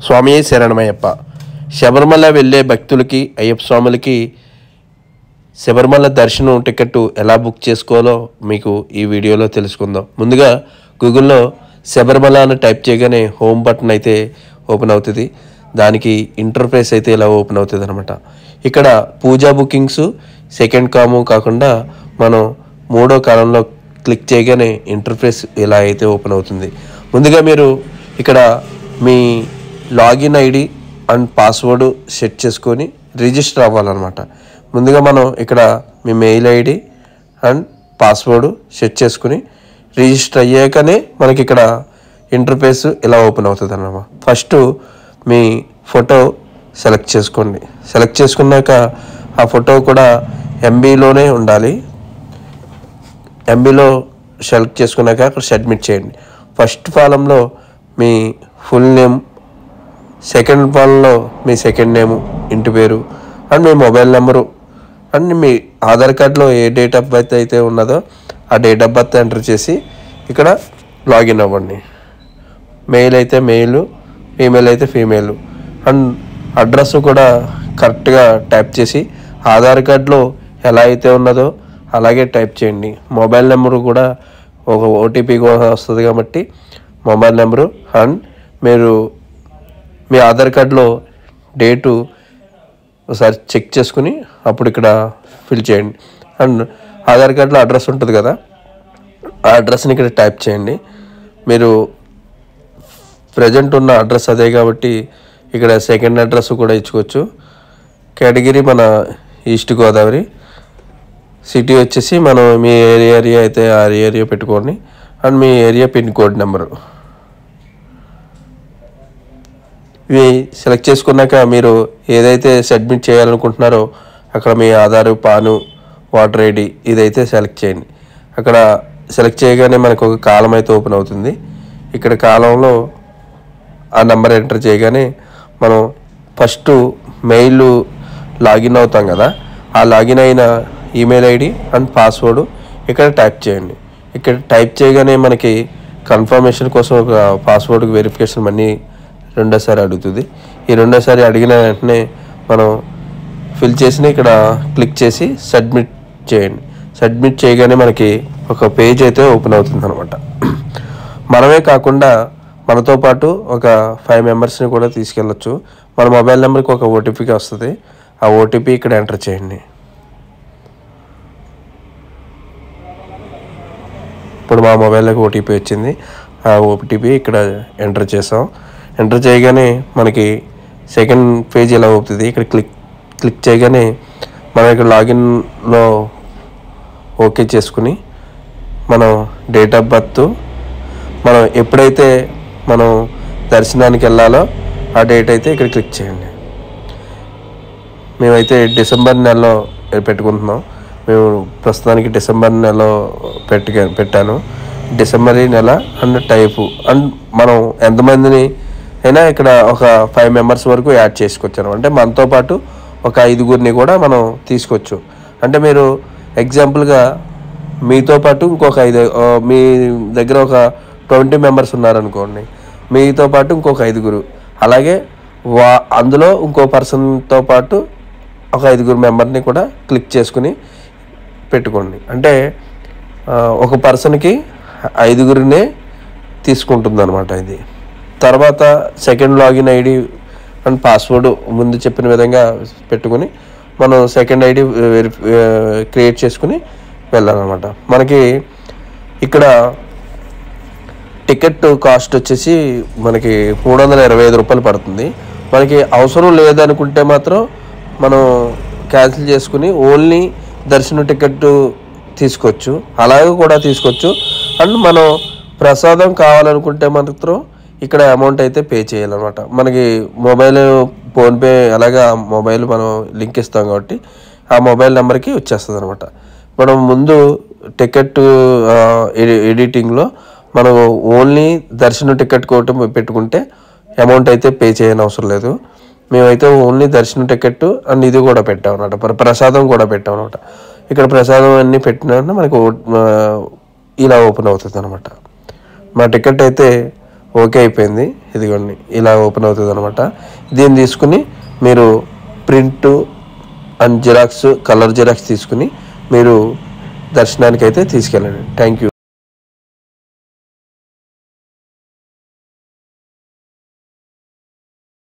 స్వామి శరణమయ్యప్ప శబరిమల వెళ్ళే భక్తులకి అయ్యప్ప స్వాములకి శబరిమల దర్శనం టికెట్ ఎలా బుక్ చేసుకోవాలో మీకు ఈ వీడియోలో తెలుసుకుందాం ముందుగా గూగుల్లో శబరిమల అని టైప్ చేయగానే హోమ్ బటన్ అయితే ఓపెన్ అవుతుంది దానికి ఇంటర్ఫేస్ అయితే ఇలా ఓపెన్ అవుతుంది అనమాట ఇక్కడ పూజా బుకింగ్స్ సెకండ్ కాము కాకుండా మనం మూడో కాలంలో క్లిక్ చేయగానే ఇంటర్ఫేస్ ఇలా అయితే ఓపెన్ అవుతుంది ముందుగా మీరు ఇక్కడ మీ login ID and password set చేసుకొని రిజిస్టర్ అవ్వాలన్నమాట ముందుగా మనం ఇక్కడ మీ mail ID and password set చేసుకుని రిజిస్టర్ అయ్యాకనే మనకి ఇక్కడ ఇంటర్ఫేస్ ఇలా ఓపెన్ అవుతుంది అన్నమాట ఫస్ట్ మీ ఫోటో సెలెక్ట్ చేసుకోండి సెలెక్ట్ చేసుకున్నాక ఆ ఫోటో కూడా ఎంబీలోనే ఉండాలి ఎంబీలో సెలెక్ట్ చేసుకున్నాక అక్కడ సబ్మిట్ చేయండి ఫస్ట్ ఫాలంలో మీ ఫుల్ నేమ్ సెకండ్ ఫాలంలో మీ సెకండ్ నేము ఇంటి పేరు అండ్ మీ మొబైల్ నెంబరు అండ్ మీ ఆధార్ కార్డులో ఏ డేట్ ఆఫ్ బర్త్ అయితే ఉన్నదో ఆ డేట్ ఆఫ్ బర్త్ ఎంటర్ చేసి ఇక్కడ లాగిన్ అవ్వండి మెయిల్ అయితే మెయిల్ ఫీమేల్ అయితే ఫీమేల్ అండ్ అడ్రస్ కూడా కరెక్ట్గా టైప్ చేసి ఆధార్ కార్డులో ఎలా అయితే ఉన్నదో అలాగే టైప్ చేయండి మొబైల్ నెంబరు కూడా ఒక ఓటీపీ కూడా వస్తుంది కాబట్టి మొబైల్ నెంబరు అండ్ మీరు మీ ఆధార్ కార్డులో డేటు ఒకసారి చెక్ చేసుకుని అప్పుడు ఇక్కడ ఫిల్ చేయండి అండ్ ఆధార్ కార్డులో అడ్రస్ ఉంటుంది కదా ఆ అడ్రస్ని ఇక్కడ టైప్ చేయండి మీరు ప్రజెంట్ ఉన్న అడ్రస్ అదే కాబట్టి ఇక్కడ సెకండ్ అడ్రస్ కూడా ఇచ్చుకోవచ్చు కేటగిరీ మన ఈస్ట్ గోదావరి సిటీ వచ్చేసి మనం మీ ఏరియా ఏరియా అయితే ఆ ఏరియా పెట్టుకోండి అండ్ మీ ఏరియా పిన్ కోడ్ నెంబరు ఇవి సెలెక్ట్ చేసుకున్నాక మీరు ఏదైతే సబ్మిట్ చేయాలనుకుంటున్నారో అక్కడ మీ ఆధార్ పాను వాటర్ ఐడి ఇదైతే సెలెక్ట్ చేయండి అక్కడ సెలెక్ట్ చేయగానే మనకు ఒక కాలం అయితే ఓపెన్ అవుతుంది ఇక్కడ కాలంలో ఆ నెంబర్ ఎంటర్ చేయగానే మనం ఫస్ట్ మెయిల్ లాగిన్ అవుతాం కదా ఆ లాగిన్ అయిన ఈమెయిల్ ఐడి అండ్ పాస్వర్డ్ ఇక్కడ టైప్ చేయండి ఇక్కడ టైప్ చేయగానే మనకి కన్ఫర్మేషన్ కోసం ఒక పాస్వర్డ్ వెరిఫికేషన్ మనీ రెండోసారి అడుగుతుంది ఈ రెండోసారి అడిగిన వెంటనే మనం ఫిల్ చేసిన ఇక్కడ క్లిక్ చేసి సబ్మిట్ చేయండి సబ్మిట్ చేయగానే మనకి ఒక పేజ్ అయితే ఓపెన్ అవుతుంది అనమాట మనమే కాకుండా మనతో పాటు ఒక ఫైవ్ మెంబర్స్ని కూడా తీసుకెళ్ళొచ్చు మన మొబైల్ నెంబర్కి ఒక ఓటీపీకి వస్తుంది ఆ ఓటీపీ ఇక్కడ ఎంటర్ చేయండి ఇప్పుడు మా మొబైల్లోకి ఓటీపీ వచ్చింది ఆ ఓటీపీ ఇక్కడ ఎంటర్ చేసాం ఎంటర్ చేయగానే మనకి సెకండ్ పేజ్ ఇలా అవుతుంది ఇక్కడ క్లిక్ క్లిక్ చేయగానే మనం ఇక్కడ లాగిన్లో ఓకే చేసుకుని మనం డేట్ ఆఫ్ బర్త్ మనం ఎప్పుడైతే మనం దర్శనానికి వెళ్ళాలో ఆ డేట్ అయితే ఇక్కడ క్లిక్ చేయండి మేమైతే డిసెంబర్ నెలలో పెట్టుకుంటున్నాం మేము ప్రస్తుతానికి డిసెంబర్ నెలలో పెట్టుక పెట్టాను డిసెంబర్ నెల అండ్ టైపు అండ్ మనం ఎంతమందిని అయినా ఇక్కడ ఒక ఫైవ్ మెంబర్స్ వరకు యాడ్ చేసుకోవచ్చు అంటే మనతో పాటు ఒక ఐదుగురిని కూడా మనం తీసుకోవచ్చు అంటే మీరు ఎగ్జాంపుల్గా మీతో పాటు ఇంకొక ఐదు ఆ, మీ దగ్గర ఒక ట్వంటీ మెంబర్స్ ఉన్నారనుకోండి మీతో పాటు ఇంకొక ఐదుగురు అలాగే వా అందులో ఇంకో పర్సన్తో పాటు ఒక ఐదుగురు మెంబర్ని కూడా క్లిక్ చేసుకుని పెట్టుకోండి అంటే ఆ, ఒక పర్సన్కి ఐదుగురినే తీసుకుంటుంది అనమాట ఇది తర్వాత second login ID and password ముందు చెప్పిన విధంగా పెట్టుకుని మనం సెకండ్ ఐడి క్రియేట్ చేసుకుని వెళ్ళాలన్నమాట మనకి ఇక్కడ టికెట్ కాస్ట్ వచ్చేసి మనకి మూడు వందల ఇరవై ఐదు రూపాయలు పడుతుంది మనకి అవసరం లేదనుకుంటే మాత్రం మనం క్యాన్సిల్ చేసుకుని ఓన్లీ దర్శన టికెట్ తీసుకోవచ్చు అలాగే కూడా తీసుకోవచ్చు అండ్ మనం ప్రసాదం కావాలనుకుంటే మాత్రం ఇక్కడ అమౌంట్ అయితే పే చేయాలన్నమాట మనకి మొబైల్ ఫోన్పే అలాగా మొబైల్ మనం లింక్ ఇస్తాం కాబట్టి ఆ మొబైల్ నెంబర్కి వచ్చేస్తుంది అనమాట మనం ముందు టికెట్ ఆ, ఎడి ఎడిటింగ్లో మనం ఓన్లీ దర్శనం టికెట్ కోవటం పెట్టుకుంటే అమౌంట్ అయితే పే చేయని అవసరం లేదు మేమైతే ఓన్లీ దర్శనం టికెట్ అండ్ ఇది కూడా పెట్టాం అనమాట ప్ర- ప్రసాదం కూడా పెట్టాం అనమాట ఇక్కడ ప్రసాదం అన్నీ పెట్టిన వెంటనే మనకు ఓ- ఆ, ఇలా ఓపెన్ అవుతుంది అనమాట మా టికెట్ అయితే ఓకే అయిపోయింది ఇదిగోండి ఇలా ఓపెన్ అవుతుంది అనమాట దీన్ని తీసుకుని మీరు print and xerox colour xerox తీసుకుని మీరు దర్శనానికి అయితే తీసుకెళ్ళండి థ్యాంక్ యూ